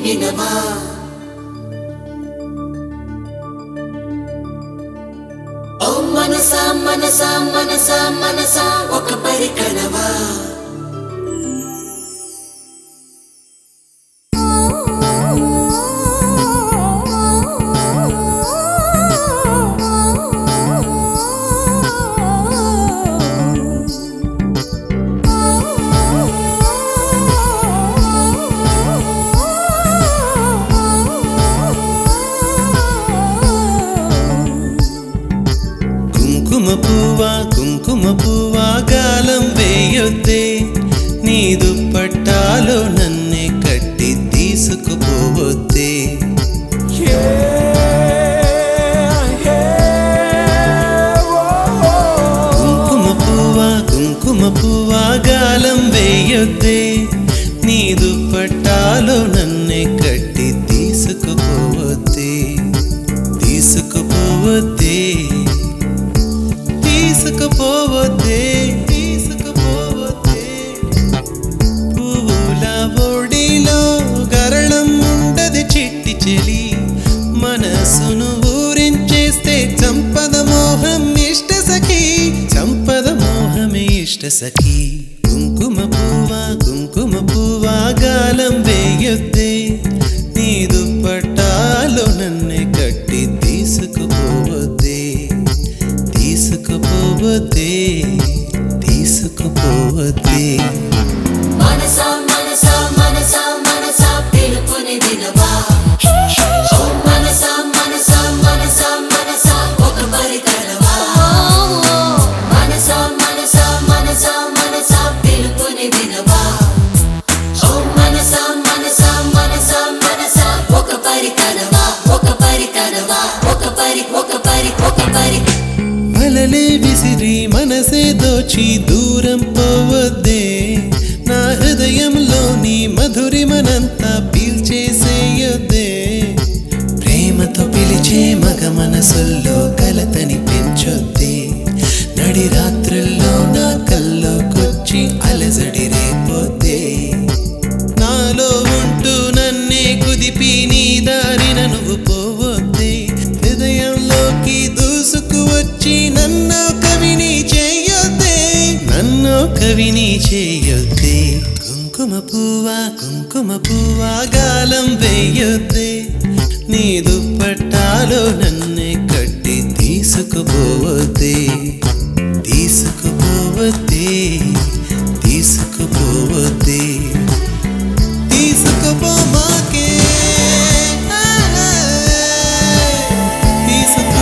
వినవా ఓ మనసా మనసా మనసా మనసా ఒక పరికరవా కుంకుమ పువ్వా కుంకుమ పువ్వా గాలం వేయొద్దే నీ దుప్పట్టాలో నన్నే కట్టి తీసుకుపోవద్దే కుంకుమ పువ్వా కుంకుమ పువ్వా గాలం వేయొద్దే నీ దుప్పట్టాలో నన్నే కట్టి తీసుకుపోవద్దే తీసుకుపోవద్దే తీసుకుపోవద్దే తీసుకుపోవద్దే పువ్వుల ఒడిలో గరళం ఉండది చిట్టి చెలి మనసును ఊరించేస్తే సంపద మోహం ఇష్ట సఖి సంపద మోహమే ఇష్ట సఖి కుంకుమ పువ్వా కుంకుమ పువ్వా గాలం వేయొద్దే నీ దుప్పట్టాలో నన్నే కట్టి తీసుకుపోవద్దే తీసుకుపోవద్దే తీసుకుపోవద్దే మనసా మనసా మనసా మనసా పిలుపుని వినవా ఓ మనసా మనసా మనసా మనసా ఒక పరికరవా మనసా మనసా మనసా మనసా పిలుపుని వినవా ఓ మనసా మనసా మనసా మనసా ఒక పరికరవా ఒక పరికరవా ఒక పరి ఒక పరి ఒక పరి వలలే విసిరి మనసే దోచి దూరం పోవద్దే నా హృదయంలోని మధురిమనంతా పీల్చేసేయొద్దే ప్రేమతో పిలిచే మగ మనసుల్లో కలతని పెంచొద్దే నడి రాత్రుల్లో నా కల్లోకొచ్చి అలజడి రేపొద్దే నాలో ఉంటూ నన్నే కుదిపి నీ దారిన నువ్వు పోవద్దే హృదయంలోకి దూసుకు వచ్చి నన్ను కవిని చేయొద్దే నన్ను కవిని చేయొద్దే కుంకుమ పువ్వా కుంకుమ పువ్వా గాలం వేయొద్దే నీ దుప్పట్టాలో నన్నే కట్టి తీసుకుపోవద్దే తీసుకుపోవద్దే తీసుకుపోవద్దే తీసుకుపో మాకే తీసుకో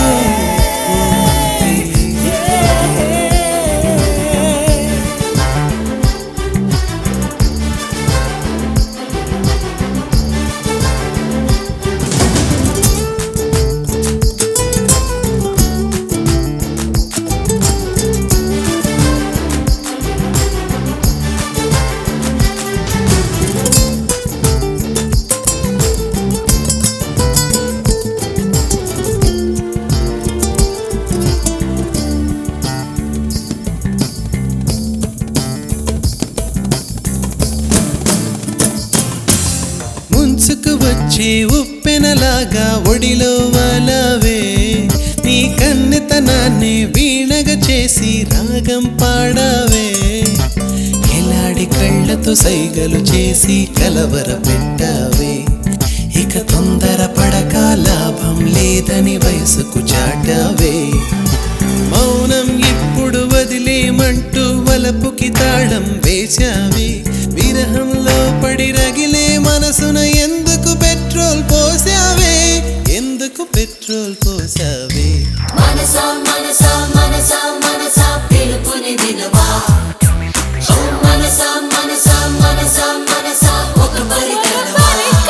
ముంచుకు వచ్చే ఉప్పెనలాగా ఒడిలో వలవే నీ కన్నెతనాన్ని వీణగ చేసి రాగం పాడవే ఎలాడి కళ్ళతో సైగలు చేసి కలవర పెట్టావే ఇక తొందర పడక లాభం లేదని వయసుకు చాటావే మౌనం ఇప్పుడు వదిలేమంటూ వలపుకి తాళం వేశావే విరహంలో పడి రగిలే మనసున ఎందుకు పెట్రోల్ పోసావే ఎందుకు పెట్రోల్ పోసావే మనసా మనసా మనసా మనసా పిలుపుని వినవా ఓ మనసా మనసా మనసా మనసా ఒక పరికరవా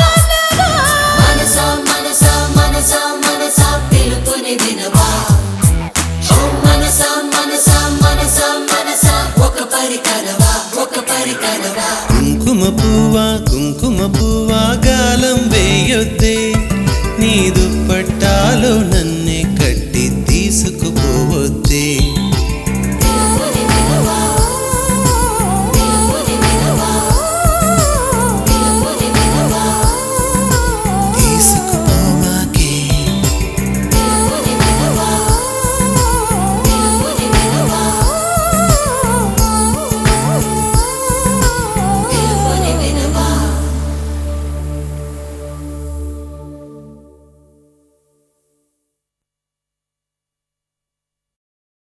మనసా మనసా మనసా మనసా పిలుపుని వినవా ఓ మనసా మనసా మనసా మనసా ఒక పరికరవా ఒక పరికరవా కుంకుమ పువ్వా కుంకుమ పువ్వా గాలం వేయొద్దే నీ దుప్పట్టాలో నన్ను